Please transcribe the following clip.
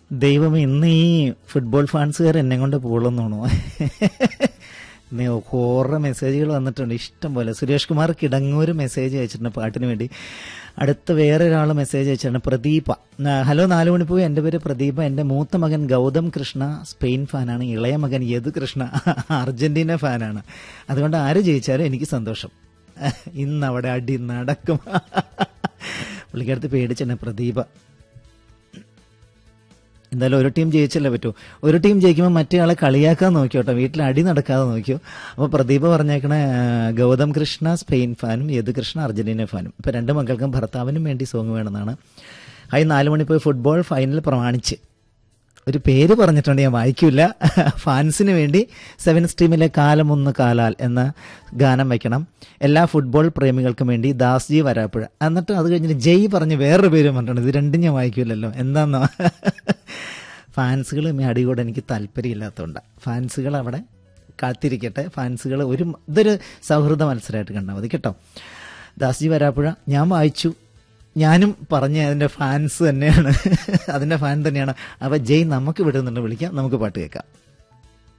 ദൈവം ഇന്ന് ഈ ഫുട്ബോൾ ഫാൻസുകാർ എന്നെ കൊണ്ട് പോകുള്ളൂന്നാണോ ഇന്ന് ഹോറ മെസ്സേജുകൾ വന്നിട്ടുണ്ട് ഇഷ്ടം പോലെ സുരേഷ് കുമാർ കിടങ്ങൂര് മെസ്സേജ് അയച്ചിട്ടുണ്ട് പാട്ടിന് വേണ്ടി അടുത്ത വേറെ ഒരാൾ മെസ്സേജ് അയച്ചിട്ടുണ്ട് പ്രദീപ ആ, ഹലോ നാലു മണിപ്പോയി എൻ്റെ പേര് പ്രദീപ എൻ്റെ മൂത്ത മകൻ ഗൗതം കൃഷ്ണ സ്പെയിൻ ഫാനാണ് ഇളയ മകൻ യദു കൃഷ്ണ അർജന്റീന ഫാനാണ് അതുകൊണ്ട് ആര് ജയിച്ചാലും എനിക്ക് സന്തോഷം ഇന്ന് അവിടെ അടി നടക്കും പുള്ളിക്കടുത്ത് പേടിച്ചെന്നെ പ്രദീപ എന്തായാലും ഒരു ടീം ജയിച്ചല്ലേ പറ്റൂ ഒരു ടീം ജയിക്കുമ്പോൾ മറ്റേ ആളെ കളിയാക്കാൻ നോക്കിയോട്ടോ വീട്ടിൽ അടി നടക്കാതെ നോക്കിയോ അപ്പോൾ പ്രദീപ പറഞ്ഞേക്കണ ആ, ഗൗതം കൃഷ്ണ സ്പെയിൻ ഫാനും യദുകൃഷ്ണ അർജന്റീന ഫാനും ഇപ്പൊ രണ്ട് മക്കൾക്കും ഭർത്താവിനും വേണ്ടി സോങ് വേണമെന്നാണ് ഹൈ നാല് മണി പോയി ഫുട്ബോൾ ഫൈനൽ പ്രമാണിച്ച് ഒരു പേര് പറഞ്ഞിട്ടുണ്ട് ഞാൻ വായിക്കില്ല ഫാൻസിന് വേണ്ടി സെവൻ സ്ട്രീമിലെ കാലമൊന്ന് കാലാൽ എന്ന ഗാനം വയ്ക്കണം എല്ലാ ഫുട്ബോൾ പ്രേമികൾക്കും വേണ്ടി ദാസ്ജി വരാപ്പുഴ എന്നിട്ട് അത് കഴിഞ്ഞിട്ട് ജയ് പറഞ്ഞ് വേറൊരു പേര് പറഞ്ഞിട്ടുണ്ട് ഇത് രണ്ടും ഞാൻ വായിക്കില്ലല്ലോ എന്താന്നോ ഫാൻസുകൾ അടികൂടെ എനിക്ക് താല്പര്യമില്ലാത്തതുകൊണ്ട് ഫാൻസുകൾ അവിടെ കാത്തിരിക്കട്ടെ ഫാൻസുകൾ ഒരു ഇതൊരു സൗഹൃദ മത്സരമായിട്ട് കണ്ടാൽ മതി കേട്ടോ ദാസ്ജി വരാപ്പുഴ ഞാൻ വായിച്ചു ഞാനും പറഞ്ഞ അതിന്റെ ഫാൻസ് തന്നെയാണ് അതിന്റെ ഫാൻ തന്നെയാണ് അപ്പൊ ജയ് നമുക്ക് വിടുന്നുണ്ട് വിളിക്കാം നമുക്ക് പാട്ട് കേൾക്കാം